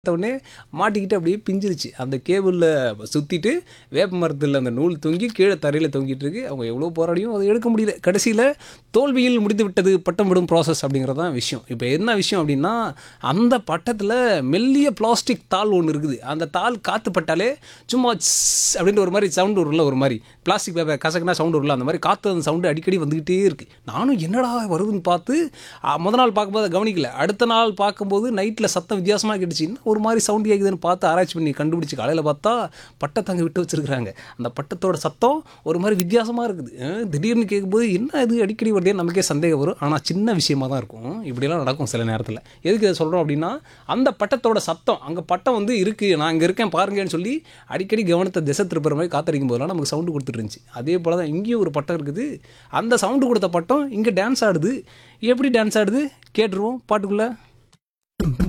உடனே மாட்டிக்கிட்டு அப்படியே பிஞ்சிருச்சு அந்த கேபிளில் சுற்றிட்டு வேப்ப மரத்தில் அந்த நூல் தொங்கி கீழே தரையில் தொங்கிட்டு இருக்கு அவங்க எவ்வளோ போராடியும் அதை எடுக்க முடியல கடைசியில் தோல்வியில் முடித்து விட்டது பட்டம் விடும் ப்ராசஸ் அப்படிங்கிறது தான் விஷயம் இப்போ என்ன விஷயம் அப்படின்னா அந்த பட்டத்தில் மெல்லிய பிளாஸ்டிக் தாள் ஒன்று இருக்குது அந்த தாள் காற்று பட்டாலே சும்மா ஸ் அப்படின்ற ஒரு மாதிரி சவுண்டு வரும்ல ஒரு மாதிரி பிளாஸ்டிக் பேப்பர் கசக்குனா சவுண்டு வரும்ல அந்த மாதிரி காற்று அந்த சவுண்டு அடிக்கடி வந்துக்கிட்டே இருக்குது நானும் என்னடா வருதுன்னு பார்த்து ஆ, முத நாள் பார்க்கும்போது அதை கவனிக்கல அடுத்த நாள் பார்க்கும்போது நைட்டில் சத்தம் வித்தியாசமாக கேட்டுச்சு என்ன ஒரு மாதிரி சவுண்டு கேட்குதுன்னு பார்த்து ஆராய்ச்சி பண்ணி கண்டுபிடிச்சி காலையில் பார்த்தா பட்டை அங்கே விட்டு வச்சிருக்காங்க அந்த பட்டத்தோட சத்தம் ஒரு மாதிரி வித்தியாசமாக இருக்குது அஹ், திடீர்னு கேட்கும்போது என்ன இது அடிக்கடி வருதே நமக்கே சந்தேகம் வரும் ஆனால் சின்ன விஷயமா தான் இருக்கும் இப்படியெல்லாம் நடக்கும் சில நேரத்தில் எதுக்கு இதை சொல்கிறோம் அப்படின்னா அந்த பட்டத்தோட சத்தம் அங்கே பட்டம் வந்து இருக்குது நான் இங்கே இருக்கேன் பாருங்கன்னு சொல்லி அடிக்கடி கவனத்தை திசை திருப்புற மாதிரி காத்தடிக்கும் போதெல்லாம் நமக்கு சவுண்டு கொடுத்துட்டு இருந்துச்சு அதே போல் தான் இங்கேயும் ஒரு பட்டம் இருக்குது அந்த சவுண்டு கொடுத்த பட்டம் இங்கே டான்ஸ் ஆடுது எப்படி டான்ஸ் ஆடுது கேட்டுருவோம் பாட்டுக்குள்ளே